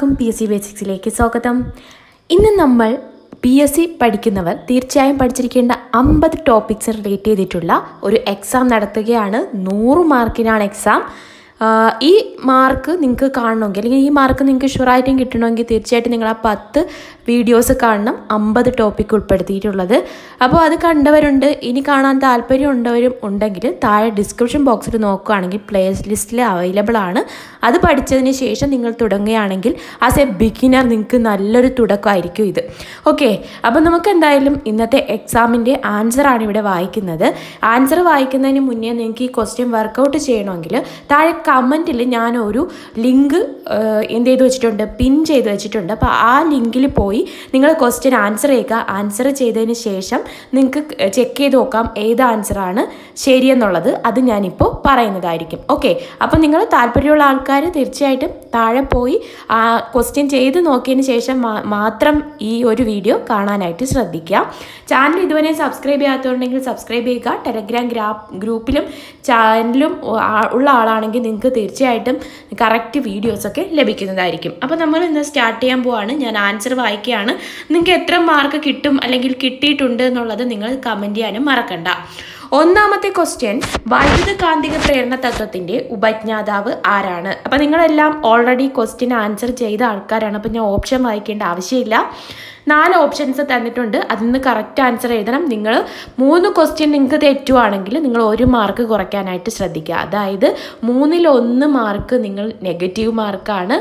എല്ലാവർക്കും P S C ബേസിക്സിലേക്ക് സ്വാഗതം ഇന്ന് നമ്മൾ പി എസ് സി പഠിക്കുന്നവർ തീർച്ചയായും പഠിച്ചിരിക്കേണ്ട അമ്പത് ടോപ്പിക്സ് റിലേറ്റ് ചെയ്തിട്ടുള്ള ഒരു എക്സാം നടത്തുകയാണ് നൂറ് മാർക്കിനാണ് എക്സാം ആഹ് ഈ മാർക്ക് നിങ്ങൾക്ക് കാണണമെങ്കിൽ അല്ലെങ്കിൽ ഈ മാർക്ക് നിങ്ങൾക്ക് ഷുവറായിട്ടും കിട്ടണമെങ്കിൽ തീർച്ചയായിട്ടും നിങ്ങൾ ആ പത്ത് വീഡിയോസ് കാണണം അമ്പത് ടോപ്പിക് ഉൾപ്പെടുത്തിയിട്ടുള്ളത് അപ്പോൾ അത് കണ്ടവരുണ്ട് ഇനി കാണാൻ താല്പര്യം ഉണ്ടവരും ഉണ്ടെങ്കിൽ താഴെ ഡിസ്ക്രിപ്ഷൻ ബോക്സിൽ നോക്കുകയാണെങ്കിൽ പ്ലേ ലിസ്റ്റിൽ അവൈലബിൾ ആണ് അത് പഠിച്ചതിന് ശേഷം നിങ്ങൾ തുടങ്ങുകയാണെങ്കിൽ ആസ് എ ബിഗിനർ നിങ്ങൾക്ക് നല്ലൊരു തുടക്കമായിരിക്കും ഇത് ഓക്കെ അപ്പോൾ നമുക്ക് എന്തായാലും ഇന്നത്തെ എക്സാമിൻ്റെ ആൻസറാണ് ഇവിടെ വായിക്കുന്നത് ആൻസർ വായിക്കുന്നതിന് മുന്നേ നിങ്ങൾക്ക് ഈ ക്വസ്റ്റ്യൻ വർക്കൗട്ട് ചെയ്യണമെങ്കിൽ താഴെ കമൻറ്റിൽ ഞാൻ ഒരു ലിങ്ക് എന്ത് ചെയ്ത് വെച്ചിട്ടുണ്ട് പിൻ ചെയ്ത് വെച്ചിട്ടുണ്ട് അപ്പോൾ ആ ലിങ്കിൽ പോയി നിങ്ങൾ ക്വസ്റ്റ്യൻ ആൻസർ ചെയ്യുക ആൻസർ ചെയ്തതിന് ശേഷം നിങ്ങൾക്ക് ചെക്ക് ചെയ്ത് നോക്കാം ഏത് ആൻസറാണ് ശരിയെന്നുള്ളത് അത് ഞാനിപ്പോൾ പറയുന്നതായിരിക്കും ഓക്കെ അപ്പോൾ നിങ്ങൾ താല്പര്യമുള്ള ആൾക്കാർ തീർച്ചയായിട്ടും താഴെ പോയി ആ ക്വസ്റ്റ്യൻ ചെയ്ത് നോക്കിയതിന് ശേഷം മാ- മാത്രം ഈ ഒരു വീഡിയോ കാണാനായിട്ട് ശ്രദ്ധിക്കുക ചാനൽ ഇതുവരെ സബ്സ്ക്രൈബ് ചെയ്യാത്തതുണ്ടെങ്കിൽ സബ്സ്ക്രൈബ് ചെയ്യുക ടെലഗ്രാം ഗ്രാ ഗ്രൂപ്പിലും ചാനലും ആ- ഉള്ള ആളാണെങ്കിൽ നിങ്ങൾക്ക് തീർച്ചയായിട്ടും കറക്റ്റ് വീഡിയോസൊക്കെ ലഭിക്കുന്നതായിരിക്കും അപ്പോൾ നമ്മൾ ഇന്ന് സ്റ്റാർട്ട് ചെയ്യാൻ പോവാണ് ഞാൻ ആൻസർ വായിക്കുകയാണ് നിങ്ങൾക്ക് എത്ര മാർക്ക് കിട്ടും അല്ലെങ്കിൽ കിട്ടിയിട്ടുണ്ട് എന്നുള്ളത് നിങ്ങൾ കമൻറ്റ് ചെയ്യാനും മറക്കണ്ട ഒന്നാമത്തെ ക്വസ്റ്റ്യൻ വൈദ്യുത കാന്തിക പ്രേരണ തത്വത്തിന്റെ ഉപജ്ഞാതാവ് ആരാണ് അപ്പൊ നിങ്ങളെല്ലാം ഓൾറെഡി ക്വസ്റ്റ്യൻ ആൻസർ ചെയ്ത ആൾക്കാരാണ് അപ്പൊ ഞാൻ ഓപ്ഷൻ വായിക്കേണ്ട ആവശ്യമില്ല നാല് ഓപ്ഷൻസ് തന്നിട്ടുണ്ട് അതിൽ നിന്ന് കറക്റ്റ് ആൻസർ എഴുതണം നിങ്ങൾ മൂന്ന് ക്വസ്റ്റ്യൻ നിങ്ങൾക്ക് തെറ്റുവാണെങ്കിൽ നിങ്ങൾ ഒരു മാർക്ക് കുറയ്ക്കാനായിട്ട് ശ്രദ്ധിക്കുക അതായത് മൂന്നിൽ ഒന്ന് മാർക്ക് നിങ്ങൾ നെഗറ്റീവ് മാർക്കാണ്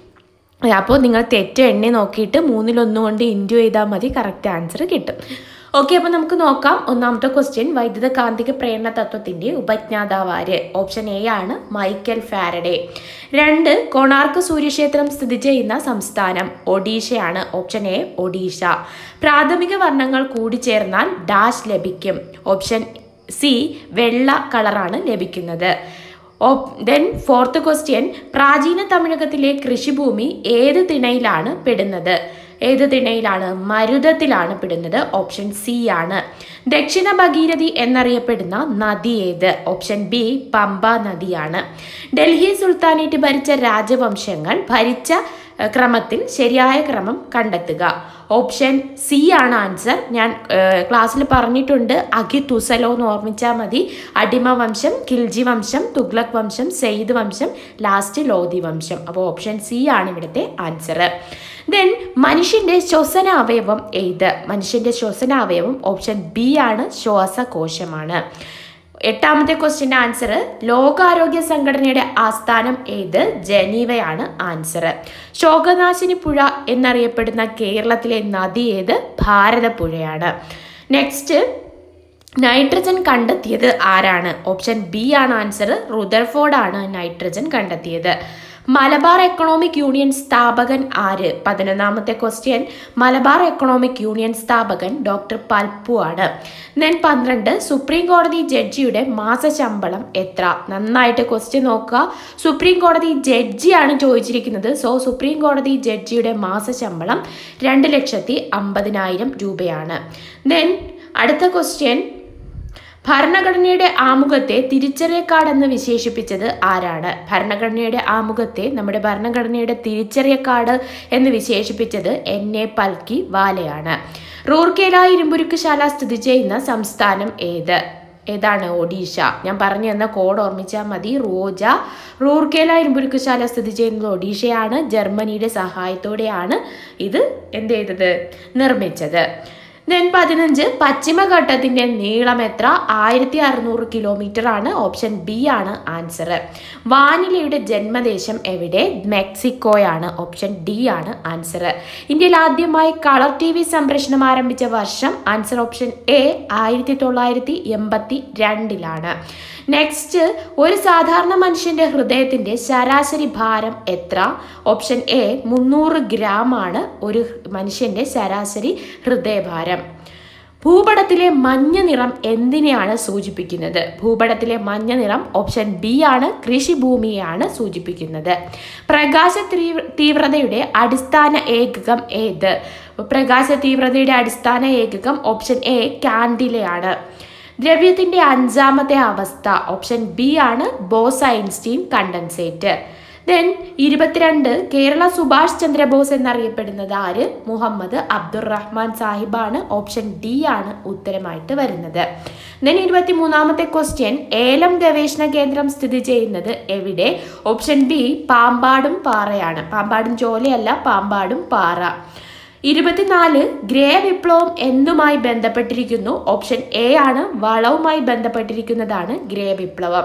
അപ്പോൾ നിങ്ങൾ തെറ്റ് എണ്ണി നോക്കിയിട്ട് മൂന്നിലൊന്ന് കൊണ്ട് ഇൻറ്റു ചെയ്താൽ മതി കറക്റ്റ് ആൻസർ കിട്ടും ഓക്കെ അപ്പോൾ നമുക്ക് നോക്കാം ഒന്നാമത്തെ ക്വസ്റ്റ്യൻ വൈദ്യുത കാന്തിക പ്രേരണ തത്വത്തിൻ്റെ ഉപജ്ഞാതാവ് ആര് ഓപ്ഷൻ എ ആണ് മൈക്കൽ ഫാരഡേ രണ്ട് കൊണാർക്ക് സൂര്യക്ഷേത്രം സ്ഥിതി ചെയ്യുന്ന സംസ്ഥാനം ഒഡീഷയാണ് ഓപ്ഷൻ എ ഒഡീഷ പ്രാഥമിക വർണ്ണങ്ങൾ കൂടിച്ചേർന്നാൽ ഡാഷ് ലഭിക്കും ഓപ്ഷൻ സി വെള്ള കളറാണ് ലഭിക്കുന്നത് ദെൻ ഫോർത്ത് ക്വസ്റ്റ്യൻ പ്രാചീന തമിഴകത്തിലെ കൃഷിഭൂമി ഏത് തിണയിലാണ് പെടുന്നത് ഏത് തിണയിലാണ് മരുതത്തിലാണ് പെടുന്നത് ഓപ്ഷൻ സി ആണ് ദക്ഷിണ ഭഗീരഥി എന്നറിയപ്പെടുന്ന നദി ഏത് ഓപ്ഷൻ ബി പമ്പ നദിയാണ് ഡൽഹി സുൽത്താനേറ്റ് ഭരിച്ച രാജവംശങ്ങൾ ഭരിച്ച ഏഹ്, ക്രമത്തിൽ ശരിയായ ക്രമം കണ്ടെത്തുക ഓപ്ഷൻ സി ആണ് ആൻസർ ഞാൻ ക്ലാസ്സിൽ പറഞ്ഞിട്ടുണ്ട് അഖി തുസലോ എന്ന് ഓർമ്മിച്ചാൽ മതി അടിമ വംശം കിൽജി വംശം തുഗ്ലക് വംശം സെയ്ദ് വംശം ലാസ്റ്റ് ലോധി വംശം അപ്പോൾ ഓപ്ഷൻ സി ആണ് ഇവിടുത്തെ ആൻസർ ദെൻ മനുഷ്യന്റെ ശ്വസന അവയവം ഏത് മനുഷ്യന്റെ ശ്വസന അവയവം ഓപ്ഷൻ ബി ആണ് ശ്വാസകോശമാണ് എട്ടാമത്തെ ക്വസ്റ്റ്യൻ്റെ ആൻസർ ലോകാരോഗ്യ സംഘടനയുടെ ആസ്ഥാനം ഏത് ജനീവയാണ് ആൻസർ ശോകനാശിനി പുഴ എന്നറിയപ്പെടുന്ന കേരളത്തിലെ നദി ഏത് ഭാരതപ്പുഴയാണ് നെക്സ്റ്റ് നൈട്രജൻ കണ്ടെത്തിയത് ആരാണ് ഓപ്ഷൻ ബി ആണ് ആൻസർ റുദർഫോർഡ് ആണ് നൈട്രജൻ കണ്ടെത്തിയത് മലബാർ എക്കണോമിക് യൂണിയൻ സ്ഥാപകൻ ആര് പതിനൊന്നാമത്തെ ക്വസ്റ്റ്യൻ മലബാർ എക്കണോമിക് യൂണിയൻ സ്ഥാപകൻ ഡോക്ടർ പൽപ്പു ആണ് ദെൻ പന്ത്രണ്ട് സുപ്രീം കോടതി ജഡ്ജിയുടെ മാസശമ്പളം എത്ര നന്നായിട്ട് ക്വസ്റ്റ്യൻ നോക്കുക സുപ്രീം കോടതി ജഡ്ജിയാണ് ചോദിച്ചിരിക്കുന്നത് സോ സുപ്രീം കോടതി ജഡ്ജിയുടെ മാസശമ്പളം രണ്ട് ലക്ഷത്തി അമ്പതിനായിരം രൂപയാണ് ദെൻ അടുത്ത ക്വസ്റ്റ്യൻ ഭരണഘടനയുടെ ആമുഖത്തെ തിരിച്ചറിയ കാർഡ് എന്ന് വിശേഷിപ്പിച്ചത് ആരാണ് ഭരണഘടനയുടെ ആമുഖത്തെ നമ്മുടെ ഭരണഘടനയുടെ തിരിച്ചറിയ കാർഡ് എന്ന് വിശേഷിപ്പിച്ചത് എൻ എ പൽക്കി വാലയാണ് റൂർക്കേല ഇരുമ്പുരുക്കുശാല സ്ഥിതി ചെയ്യുന്ന സംസ്ഥാനം ഏത് ഏതാണ് ഒഡീഷ ഞാൻ പറഞ്ഞു തന്ന കോഡ് ഓർമ്മിച്ചാൽ മതി റോജ റൂർക്കേല ഇരുമ്പുരുക്കുശാല സ്ഥിതി ചെയ്യുന്നത് ഒഡീഷയാണ് ജർമ്മനിയുടെ സഹായത്തോടെയാണ് ഇത് എന്ത് ചെയ്തത് നിർമ്മിച്ചത് ദെൻ പതിനഞ്ച് പശ്ചിമഘട്ടത്തിന്റെ നീളം എത്ര ആയിരത്തി അറുന്നൂറ് കിലോമീറ്റർ ആണ് ഓപ്ഷൻ ബി ആണ് ആൻസർ വാനിലയുടെ ജന്മദേശം എവിടെ മെക്സിക്കോയാണ് ഓപ്ഷൻ ഡി ആണ് ആൻസർ ഇന്ത്യയിൽ ആദ്യമായി കളർ ടി വി സംപ്രേഷണം ആരംഭിച്ച വർഷം ആൻസർ ഓപ്ഷൻ എ ആയിരത്തി തൊള്ളായിരത്തി എൺപത്തി രണ്ടിലാണ് നെക്സ്റ്റ് ഒരു സാധാരണ മനുഷ്യന്റെ ഹൃദയത്തിന്റെ ശരാശരി ഭാരം എത്ര ഓപ്ഷൻ എ മുന്നൂറ് ഗ്രാം ആണ് ഒരു മനുഷ്യന്റെ ശരാശരി ഹൃദയഭാരം ഭൂപടത്തിലെ മഞ്ഞ നിറം എന്തിനെയാണ് സൂചിപ്പിക്കുന്നത് ഭൂപടത്തിലെ മഞ്ഞ നിറം ഓപ്ഷൻ ബി ആണ് കൃഷിഭൂമിയെയാണ് സൂചിപ്പിക്കുന്നത് പ്രകാശ തീവ്ര- തീവ്രതയുടെ അടിസ്ഥാന ഏകകം ഏത് പ്രകാശ തീവ്രതയുടെ അടിസ്ഥാന ഏകകം ഓപ്ഷൻ എ കാൻഡിലയാണ് ദ്രവ്യത്തിന്റെ അഞ്ചാമത്തെ അവസ്ഥ ഓപ്ഷൻ ബി ആണ് ബോസ് ഐൻസ്റ്റീൻ കണ്ടൻസേറ്റ് ദെൻ ഇരുപത്തിരണ്ട് കേരള സുഭാഷ് ചന്ദ്രബോസ് എന്നറിയപ്പെടുന്നത് ആര് മുഹമ്മദ് അബ്ദുറഹ്മാൻ സാഹിബാണ് ഓപ്ഷൻ ഡി ആണ് ഉത്തരമായിട്ട് വരുന്നത് ദെൻ ഇരുപത്തി മൂന്നാമത്തെ ക്വസ്റ്റ്യൻ ഏലം ഗവേഷണ കേന്ദ്രം സ്ഥിതി ചെയ്യുന്നത് എവിടെ ഓപ്ഷൻ ബി പാമ്പാടും പാറയാണ് പാമ്പാടും ചോലയല്ല പാമ്പാടും പാറ ഇരുപത്തിനാല് ഗ്രേ വിപ്ലവം എന്തുമായി ബന്ധപ്പെട്ടിരിക്കുന്നു ഓപ്ഷൻ എ ആണ് വളവുമായി ബന്ധപ്പെട്ടിരിക്കുന്നതാണ് ഗ്രേ വിപ്ലവം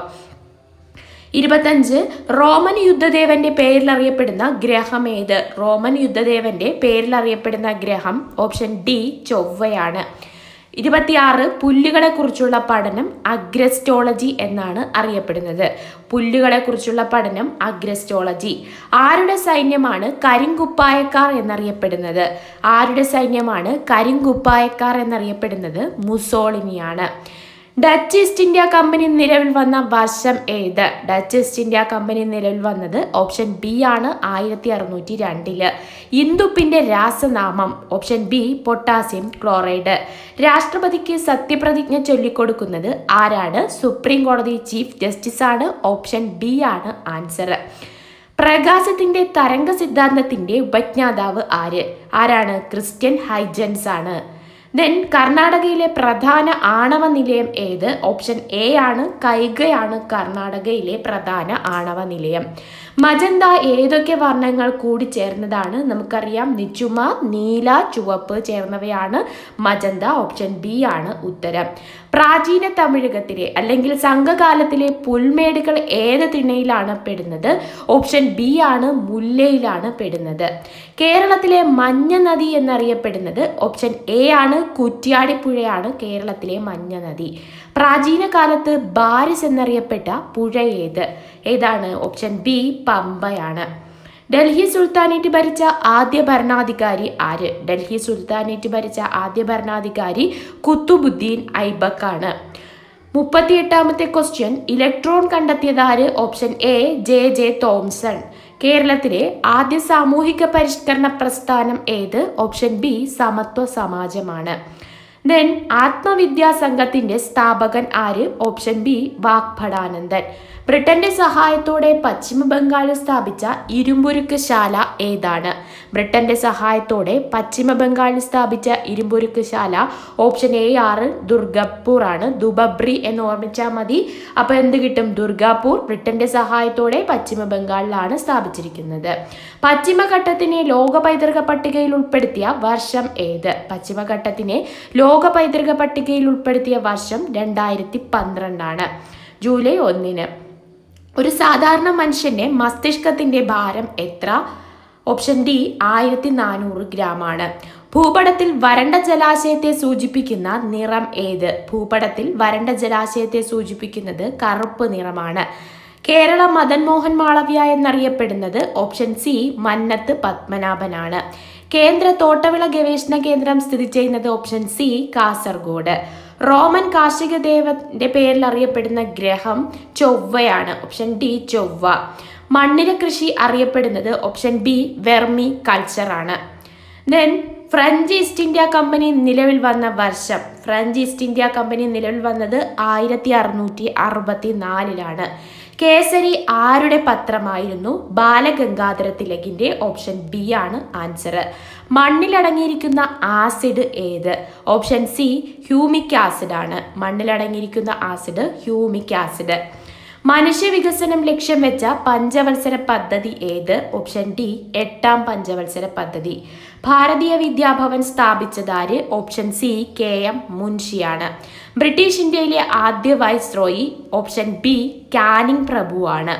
ഇരുപത്തഞ്ച് റോമൻ യുദ്ധദേവന്റെ പേരിൽ അറിയപ്പെടുന്ന ഗ്രഹം ഏത് റോമൻ യുദ്ധദേവന്റെ പേരിൽ അറിയപ്പെടുന്ന ഗ്രഹം ഓപ്ഷൻ ഡി ചൊവ്വയാണ് ഇരുപത്തിയാറ് പുല്ലുകളെ കുറിച്ചുള്ള പഠനം അഗ്രസ്റ്റോളജി എന്നാണ് അറിയപ്പെടുന്നത് പുല്ലുകളെ കുറിച്ചുള്ള പഠനം അഗ്രസ്റ്റോളജി ആരുടെ സൈന്യമാണ് കരിങ്കുപ്പായക്കാർ എന്നറിയപ്പെടുന്നത് ആരുടെ സൈന്യമാണ് കരിങ്കുപ്പായക്കാർ എന്നറിയപ്പെടുന്നത് മുസോളിനിയാണ് ഡച്ച് ഈസ്റ്റ് ഇന്ത്യ കമ്പനി നിലവിൽ വന്ന വർഷം ഏത് ഡച്ച് ഈസ്റ്റ് ഇന്ത്യ കമ്പനി നിലവിൽ വന്നത് ഓപ്ഷൻ ബി ആണ് ആയിരത്തി അറുന്നൂറ്റി രണ്ടില് ഇന്ദുപ്പിന്റെ രാസനാമം ഓപ്ഷൻ ബി പൊട്ടാസ്യം ക്ലോറൈഡ് രാഷ്ട്രപതിക്ക് സത്യപ്രതിജ്ഞ ചൊല്ലിക്കൊടുക്കുന്നത് ആരാണ് സുപ്രീം കോടതി ചീഫ് ജസ്റ്റിസ് ആണ് ഓപ്ഷൻ ബി ആണ് ആൻസർ പ്രകാശത്തിന്റെ തരംഗ സിദ്ധാന്തത്തിന്റെ ഉപജ്ഞാതാവ് ആര് ആരാണ് ക്രിസ്ത്യൻ ഹൈജൻസ് ആണ് ദെൻ കർണാടകയിലെ പ്രധാന ആണവ നിലയം ഏത് ഓപ്ഷൻ എ ആണ് കൈഗയാണ് കർണാടകയിലെ പ്രധാന ആണവ നിലയം മജന്ത ഏതൊക്കെ വർണ്ണങ്ങൾ കൂടി ചേർന്നതാണ് നമുക്കറിയാം നിച്ചുമ നീല ചുവപ്പ് ചേർന്നവയാണ് മജന്ത ഓപ്ഷൻ ബി ആണ് ഉത്തരം പ്രാചീന തമിഴകത്തിലെ അല്ലെങ്കിൽ സംഘകാലത്തിലെ പുൽമേടുകൾ ഏത് തിണയിലാണ് പെടുന്നത് ഓപ്ഷൻ ബി ആണ് മുല്ലയിലാണ് പെടുന്നത് കേരളത്തിലെ മഞ്ഞ നദി എന്നറിയപ്പെടുന്നത് ഓപ്ഷൻ എ ആണ് കുറ്റ്യാടിപ്പുഴയാണ് കേരളത്തിലെ മഞ്ഞ നദി പ്രാചീന കാലത്ത് ബാരിസ് എന്നറിയപ്പെട്ട പുഴ ഏത് ഏതാണ് ഓപ്ഷൻ ബി പമ്പയാണ് ഡൽഹി സുൽത്താനേറ്റ് ഭരിച്ച ആദ്യ ഭരണാധികാരി ആര് ഡൽഹി സുൽത്താനേറ്റ് ഭരിച്ച ആദ്യ ഭരണാധികാരി കുത്തുബുദ്ദീൻ ഐബക്ക് ആണ് മുപ്പത്തിയെട്ടാമത്തെ ക്വസ്റ്റ്യൻ ഇലക്ട്രോൺ കണ്ടെത്തിയത് ആര് option A J J Thomson കേരളത്തിലെ ആദ്യ സാമൂഹിക പരിഷ്കരണ പ്രസ്ഥാനം ഏത് ഓപ്ഷൻ ബി സമത്വ സമാജമാണ് ദെൻ ആത്മവിദ്യാ സംഘത്തിന്റെ സ്ഥാപകൻ ആര് ഓപ്ഷൻ ബി വാഗ്ഭടാനന്ദൻ ബ്രിട്ടന്റെ സഹായത്തോടെ പശ്ചിമ ബംഗാളിൽ സ്ഥാപിച്ച ഇരുമ്പുരുക്ക് ശാല ഏതാണ് ബ്രിട്ടന്റെ സഹായത്തോടെ പശ്ചിമ ബംഗാളിൽ സ്ഥാപിച്ച ഇരുമ്പുരുക്ക് ശാല ഓപ്ഷൻ എ ആറ് ദുർഗപ്പൂർ ആണ് ദുബബ്രി എന്ന് ഓർമ്മിച്ചാൽ മതി അപ്പൊ എന്ത് കിട്ടും ദുർഗാപൂർ ബ്രിട്ടന്റെ സഹായത്തോടെ പശ്ചിമ ബംഗാളിലാണ് സ്ഥാപിച്ചിരിക്കുന്നത് പശ്ചിമഘട്ടത്തിനെ ലോക പൈതൃക പട്ടികയിൽ ഉൾപ്പെടുത്തിയ വർഷം ഏത് പശ്ചിമഘട്ടത്തിനെ ലോക പൈതൃക പട്ടികയിൽ ഉൾപ്പെടുത്തിയ വർഷം രണ്ടായിരത്തി പന്ത്രണ്ടാണ് ജൂലൈ ഒന്നിന് ഒരു സാധാരണ മനുഷ്യന്റെ മസ്തിഷ്കത്തിന്റെ ഭാരം എത്ര ഓപ്ഷൻ ഡി ആയിരത്തി നാനൂറ് ഗ്രാം ആണ് ഭൂപടത്തിൽ വരണ്ട ജലാശയത്തെ സൂചിപ്പിക്കുന്ന നിറം ഏത് ഭൂപടത്തിൽ വരണ്ട ജലാശയത്തെ സൂചിപ്പിക്കുന്നത് കറുപ്പ് നിറമാണ് കേരള മദൻ മോഹൻ മാളവ്യ എന്നറിയപ്പെടുന്നത് ഓപ്ഷൻ സി മന്നത്ത് പത്മനാഭനാണ് കേന്ദ്ര തോട്ടവിള ഗവേഷണ കേന്ദ്രം സ്ഥിതി ചെയ്യുന്നത് ഓപ്ഷൻ സി കാസർഗോഡ് റോമൻ കാർഷിക ദേവന്റെ പേരിൽ അറിയപ്പെടുന്ന ഗ്രഹം ചൊവ്വയാണ് ഓപ്ഷൻ ഡി ചൊവ്വ മണ്ണിര കൃഷി അറിയപ്പെടുന്നത് ഓപ്ഷൻ ബി വെർമി കൾച്ചർ ആണ് then French East India company നിലവിൽ വന്ന വർഷം ഫ്രഞ്ച് ഈസ്റ്റ് ഇന്ത്യ കമ്പനി നിലവിൽ വന്നത് ആയിരത്തി അറുന്നൂറ്റി അറുപത്തി നാലിലാണ് കേസരി ആരുടെ പത്രമായിരുന്നു ബാലഗംഗാധര തിലകിന്റെ ഓപ്ഷൻ ബി ആണ് ആൻസർ മണ്ണിലടങ്ങിയിരിക്കുന്ന ആസിഡ് ഏത് ഓപ്ഷൻ സി ഹ്യൂമിക് ആസിഡ് ആണ് മണ്ണിലടങ്ങിയിരിക്കുന്ന ആസിഡ് ഹ്യൂമിക് ആസിഡ് മനുഷ്യ വികസനം ലക്ഷ്യം വെച്ച പഞ്ചവത്സര പദ്ധതി ഏത് ഓപ്ഷൻ ഡി എട്ടാം പഞ്ചവത്സര പദ്ധതി ഭാരതീയ വിദ്യാഭവൻ സ്ഥാപിച്ചതാര് ഓപ്ഷൻ സി കെ എം മുൻഷിയാണ് ബ്രിട്ടീഷ് ഇന്ത്യയിലെ ആദ്യ വൈസ്രോയി ഓപ്ഷൻ ബി കാനിങ് പ്രഭുവാണ്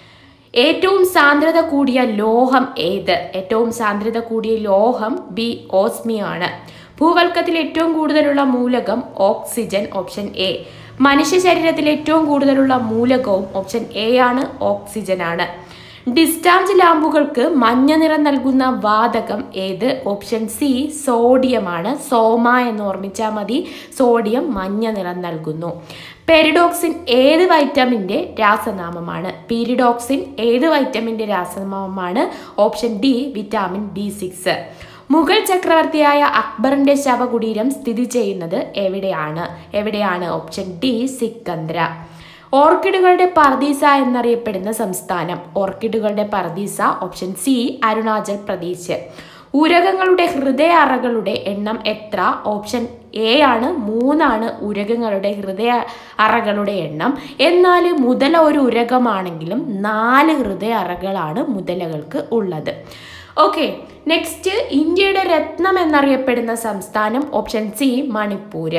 ഏറ്റവും സാന്ദ്രത കൂടിയ ലോഹം ഏത് ഏറ്റവും സാന്ദ്രത കൂടിയ ലോഹം ബി ഓസ്മിയാണ് ഭൂവൽക്കത്തിൽ ഏറ്റവും കൂടുതലുള്ള മൂലകം ഓക്സിജൻ ഓപ്ഷൻ എ മനുഷ്യ ശരീരത്തിൽ ഏറ്റവും കൂടുതലുള്ള മൂലകവും ഓപ്ഷൻ എ ആണ് ഓക്സിജൻ ആണ് ഡിസ്ചാർജ് ലാമ്പുകൾക്ക് മഞ്ഞ നിറം നൽകുന്ന വാതകം ഏത് ഓപ്ഷൻ സി സോഡിയമാണ് സോമ എന്ന് ഓർമ്മിച്ചാൽ മതി സോഡിയം മഞ്ഞ നിറം നൽകുന്നു പെരിഡോക്സിൻ ഏത് വൈറ്റമിൻ്റെ രാസനാമമാണ് പീരിഡോക്സിൻ ഏത് വൈറ്റമിൻ്റെ രാസനാമമാണ് option D vitamin B six Mughal ചക്രവർത്തിയായ അക്ബറിന്റെ ശവകുടീരം സ്ഥിതി ചെയ്യുന്നത് എവിടെയാണ് എവിടെയാണ് ഓപ്ഷൻ ഡി സിക്കന്ദ്ര ഓർക്കിഡുകളുടെ പർദീസ എന്നറിയപ്പെടുന്ന സംസ്ഥാനം ഓർക്കിഡുകളുടെ പർദീസ ഓപ്ഷൻ സി അരുണാചൽ പ്രദേശ് ഉരകങ്ങളുടെ ഹൃദയ അറകളുടെ എണ്ണം എത്ര ഓപ്ഷൻ എ ആണ് മൂന്നാണ് ഉരകങ്ങളുടെ ഹൃദയ അറകളുടെ എണ്ണം എന്നാൽ മുതല ഒരു ഉരകമാണെങ്കിലും നാല് ഹൃദയ അറകളാണ് മുതലകൾക്ക് ഉള്ളത് ഓക്കെ നെക്സ്റ്റ് ഇന്ത്യയുടെ രത്നം എന്നറിയപ്പെടുന്ന സംസ്ഥാനം ഓപ്ഷൻ സി മണിപ്പൂര്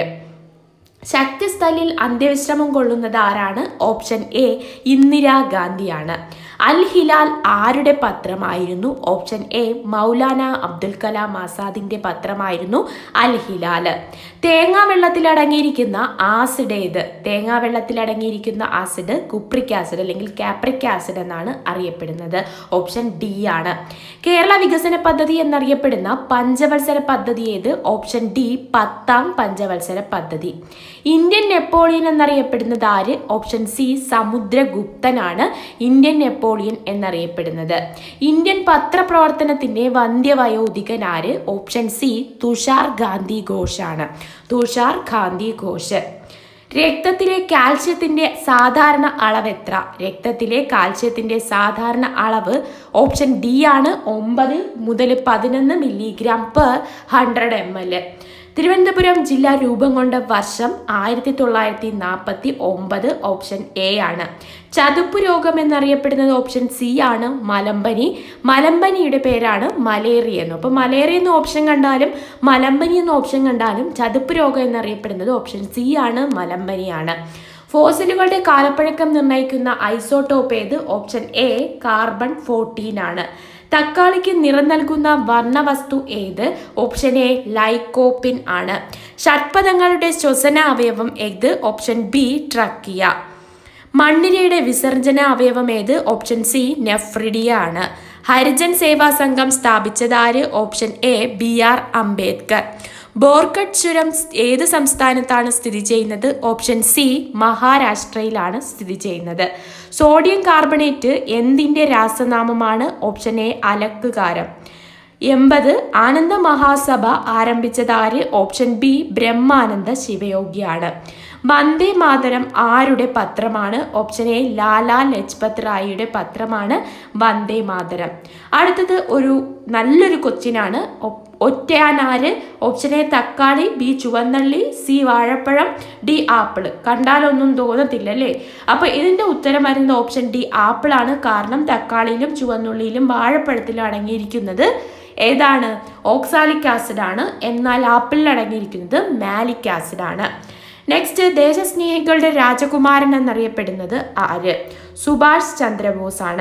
ശക്തിസ്ഥലിൽ അന്ത്യവിശ്രമം കൊള്ളുന്നത് ആരാണ് ഓപ്ഷൻ എ ഇന്ദിരാഗാന്ധിയാണ് അൽ ഹിലാൽ ആരുടെ പത്രമായിരുന്നു ഓപ്ഷൻ എ മൗലാന അബ്ദുൽ കലാം ആസാദിന്റെ പത്രമായിരുന്നു അൽ ഹിലാൽ തേങ്ങാ വെള്ളത്തിൽ അടങ്ങിയിരിക്കുന്ന ആസിഡ് ഏത് തേങ്ങാ വെള്ളത്തിൽ അടങ്ങിയിരിക്കുന്ന ആസിഡ് കുപ്രിക് ആസിഡ് അല്ലെങ്കിൽ കാപ്രിക് ആസിഡ് എന്നാണ് അറിയപ്പെടുന്നത് ഓപ്ഷൻ ഡി ആണ് കേരള വികസന പദ്ധതി എന്നറിയപ്പെടുന്ന പഞ്ചവത്സര പദ്ധതി ഏത് ഓപ്ഷൻ ഡി പത്താം പഞ്ചവത്സര പദ്ധതി ഇന്ത്യൻ നെപ്പോളിയൻ എന്നറിയപ്പെടുന്നത് ആര് ഓപ്ഷൻ സി സമുദ്രഗുപ്തനാണ് ഇന്ത്യൻ നെപ്പോളിയൻ എന്നറിയപ്പെടുന്നത് ഇന്ത്യൻ പത്രപ്രവർത്തനത്തിന്റെ വന്ധ്യവയോധികൻ ആര് ഓപ്ഷൻ സി തുഷാർ ഗാന്ധി ഘോഷാണ് തുഷാർ ഗാന്ധി ഘോഷ് രക്തത്തിലെ കാൽസ്യത്തിന്റെ സാധാരണ അളവ് എത്ര രക്തത്തിലെ കാൽസ്യത്തിന്റെ സാധാരണ അളവ് ഓപ്ഷൻ ഡി ആണ് ഒമ്പത് മുതൽ പതിനൊന്ന് milligram per hundred M L Thiruvananthapuram ജില്ല രൂപം കൊണ്ട വർഷം ആയിരത്തി തൊള്ളായിരത്തി നാൽപ്പത്തി ഒമ്പത് ഓപ്ഷൻ എ ആണ് ചതുപ്പ് രോഗം എന്നറിയപ്പെടുന്നത് ഓപ്ഷൻ സി ആണ് മലമ്പനി മലമ്പനിയുടെ പേരാണ് മലേറിയ എന്ന് അപ്പോൾ മലേറിയ എന്ന ഓപ്ഷൻ കണ്ടാലും മലമ്പനി എന്ന ഓപ്ഷൻ കണ്ടാലും ചതുപ്പ് രോഗം എന്നറിയപ്പെടുന്നത് ഓപ്ഷൻ സി ആണ് മലമ്പനിയാണ് ഫോസിലുകളുടെ കാലപ്പഴക്കം നിർണ്ണയിക്കുന്ന ഐസോട്ടോപ്പ് ഏത് ഓപ്ഷൻ എ കാർബൺ ഫോർട്ടീൻ ആണ് തക്കാളിക്ക് നിറം നൽകുന്ന വർണ്ണവസ്തു ഏത് ഓപ്ഷൻ എ ലൈക്കോപ്പിൻ ആണ് ഷഡ്പദങ്ങളുടെ ശ്വസന അവയവം ഏത് ഓപ്ഷൻ ബി ട്രക്കിയ മണ്ണിരയുടെ വിസർജന അവയവം ഏത് ഓപ്ഷൻ സി നെഫ്രിഡിയ ആണ് ഹരിജൻ സേവാ സംഘം സ്ഥാപിച്ചതാര് option A B R Ambedkar ബോർഗഡ് ചുരം ഏത് സംസ്ഥാനത്താണ് സ്ഥിതി ചെയ്യുന്നത് ഓപ്ഷൻ സി മഹാരാഷ്ട്രയിലാണ് സ്ഥിതി ചെയ്യുന്നത് സോഡിയം കാർബണേറ്റ് എന്തിൻ്റെ രാസനാമമാണ് ഓപ്ഷൻ എ അലക്കുകാരം എൺപത് ആനന്ദ മഹാസഭ ആരംഭിച്ചതാര് ഓപ്ഷൻ ബി ബ്രഹ്മാനന്ദ ശിവയോഗിയാണ് വന്ദേ മാതരം ആരുടെ പത്രമാണ് ഓപ്ഷൻ എ ലാലാ ലജ്പത് റായിയുടെ പത്രമാണ് വന്ദേ മാതരം അടുത്തത് ഒരു നല്ലൊരു കൊച്ചിനാണ് ഒറ്റയാനാര് ഓപ്ഷൻ എ തക്കാളി ബി ചുവന്നള്ളി സി വാഴപ്പഴം ഡി ആപ്പിൾ കണ്ടാലൊന്നും തോന്നത്തില്ല അല്ലേ അപ്പോൾ ഇതിൻ്റെ ഉത്തരം വരുന്ന ഓപ്ഷൻ ഡി ആപ്പിളാണ് കാരണം തക്കാളിയിലും ചുവന്നുള്ളിയിലും വാഴപ്പഴത്തിലും അടങ്ങിയിരിക്കുന്നത് ഏതാണ് ഓക്സാലിക് ആസിഡ് ആണ് എന്നാൽ ആപ്പിളിൽ അടങ്ങിയിരിക്കുന്നത് മാലിക് ആസിഡ് ആണ് നെക്സ്റ്റ് ദേശസ്നേഹികളുടെ രാജകുമാരൻ എന്നറിയപ്പെടുന്നത് ആര് സുഭാഷ് ചന്ദ്രബോസ് ആണ്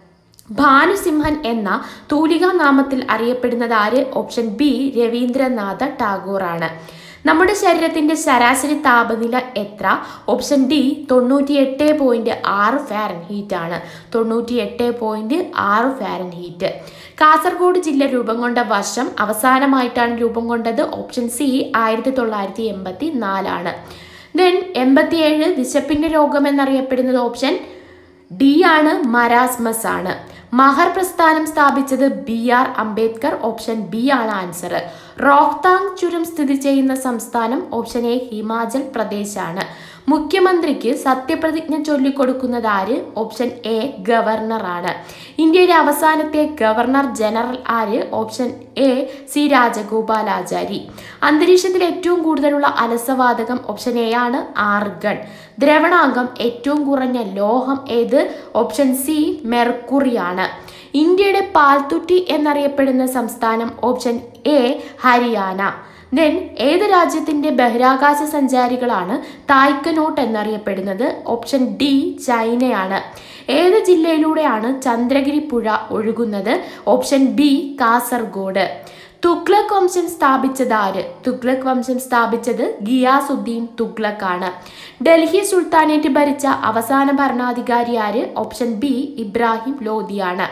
ഭാനുസിംഹൻ എന്ന തൂലികാ നാമത്തിൽ അറിയപ്പെടുന്നത് ആര് ഓപ്ഷൻ ബി രവീന്ദ്രനാഥ ടാഗോർ ആണ് നമ്മുടെ ശരീരത്തിന്റെ ശരാശരി താപനില എത്ര ഓപ്ഷൻ ഡി തൊണ്ണൂറ്റി എട്ട് പോയിന്റ് ആറ് ഫാരൻ ഹീറ്റ് ആണ് തൊണ്ണൂറ്റി എട്ട് പോയിന്റ് ആറ് ഫാരൻ ഹീറ്റ് കാസർഗോഡ് ജില്ല രൂപം കൊണ്ട വർഷം അവസാനമായിട്ടാണ് രൂപം കൊണ്ടത് ഓപ്ഷൻ സി ആയിരത്തി തൊള്ളായിരത്തി എൺപത്തി നാലാണ് ദെൻ എൺപത്തിയേഴ് വിശപ്പിന്റെ രോഗം എന്നറിയപ്പെടുന്നത് ഓപ്ഷൻ ഡി ആണ് മരാസ്മസ് ആണ് മഹർ പ്രസ്ഥാനം സ്ഥാപിച്ചത് B R Ambedkar option B ആണ് ആൻസർ റോഹ്താങ് ചുരം സ്ഥിതി ചെയ്യുന്ന സംസ്ഥാനം ഓപ്ഷൻ എ ഹിമാചൽ പ്രദേശ് ആണ് മുഖ്യമന്ത്രിക്ക് സത്യപ്രതിജ്ഞ ചൊല്ലിക്കൊടുക്കുന്നത് ആര് ഓപ്ഷൻ എ ഗവർണർ ആണ് ഇന്ത്യയിലെ അവസാനത്തെ ഗവർണർ ജനറൽ ആര് ഓപ്ഷൻ എ സി രാജഗോപാലാചാരി അന്തരീക്ഷത്തിൽ ഏറ്റവും കൂടുതലുള്ള അലസവാതകം ഓപ്ഷൻ എ ആണ് ആർഗൺ ദ്രവണാംഗം ഏറ്റവും കുറഞ്ഞ ലോഹം ഏത് ഓപ്ഷൻ സി മെർക്കുറി ആണ് ഇന്ത്യയുടെ പാൽത്തുറ്റി എന്നറിയപ്പെടുന്ന സംസ്ഥാനം ഓപ്ഷൻ എ ഹരിയാന ദെൻ ഏത് രാജ്യത്തിന്റെ ബഹിരാകാശ സഞ്ചാരികളാണ് തായ്ക്കനോട്ട് എന്നറിയപ്പെടുന്നത് ഓപ്ഷൻ ഡി ചൈനയാണ് ഏത് ജില്ലയിലൂടെയാണ് ചന്ദ്രഗിരി പുഴ ഒഴുകുന്നത് ഓപ്ഷൻ ബി കാസർഗോഡ് തുഗ്ലക് വംശം സ്ഥാപിച്ചത് ആര് തുഗ്ലക് വംശം സ്ഥാപിച്ചത് ഗിയാസുദ്ദീൻ തുഗ്ലക് ആണ് ഡൽഹി സുൽത്താനേറ്റ് ഭരിച്ച അവസാന ഭരണാധികാരി ആര് ഓപ്ഷൻ ബി ഇബ്രാഹിം ലോധിയാണ്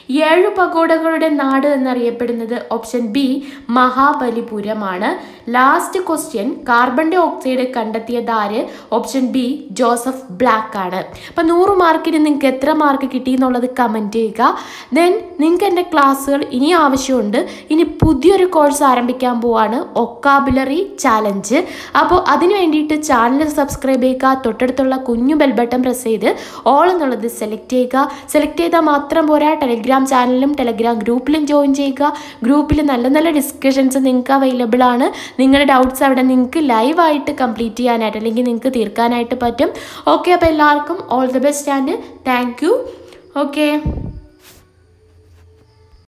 ഏഴു പഗോഡകളുടെ നാട് എന്നറിയപ്പെടുന്നത് ഓപ്ഷൻ ബി മഹാബലിപുരമാണ് last question carbon dioxide കണ്ടെത്തിയത് ആര് ഓപ്ഷൻ ബി ജോസഫ് ബ്ലാക്ക് ആണ് അപ്പം നൂറ് മാർക്കിന് നിങ്ങൾക്ക് എത്ര മാർക്ക് കിട്ടി എന്നുള്ളത് കമൻറ്റ് ചെയ്യുക ദെൻ നിങ്ങൾക്ക് എൻ്റെ ക്ലാസ്സുകൾ ഇനി ആവശ്യമുണ്ട് ഇനി പുതിയൊരു കോഴ്സ് ആരംഭിക്കാൻ പോവാണ് ഒക്കാബുലറി ചാലഞ്ച് അപ്പോൾ അതിന് വേണ്ടിയിട്ട് ചാനൽ സബ്സ്ക്രൈബ് ചെയ്യുക തൊട്ടടുത്തുള്ള കുഞ്ഞു ബെൽ ബട്ടൺ പ്രസ് ചെയ്ത് ഓൾ എന്നുള്ളത് സെലക്ട് ചെയ്യുക സെലക്ട് ചെയ്താൽ മാത്രം പോരാ ടെലഗ്രാം ചാനലിലും ടെലഗ്രാം ഗ്രൂപ്പിലും ജോയിൻ ചെയ്യുക ഗ്രൂപ്പിൽ നല്ല നല്ല ഡിസ്കഷൻസ് നിങ്ങൾക്ക് അവൈലബിൾ ആണ് നിങ്ങളുടെ ഡൗട്ട്സ് അവിടെ നിങ്ങൾക്ക് ലൈവായിട്ട് കംപ്ലീറ്റ് ചെയ്യാനായിട്ട് അല്ലെങ്കിൽ നിങ്ങൾക്ക് തീർക്കാനായിട്ട് പറ്റും ഓക്കെ അപ്പോൾ എല്ലാവർക്കും all the best and thank you okay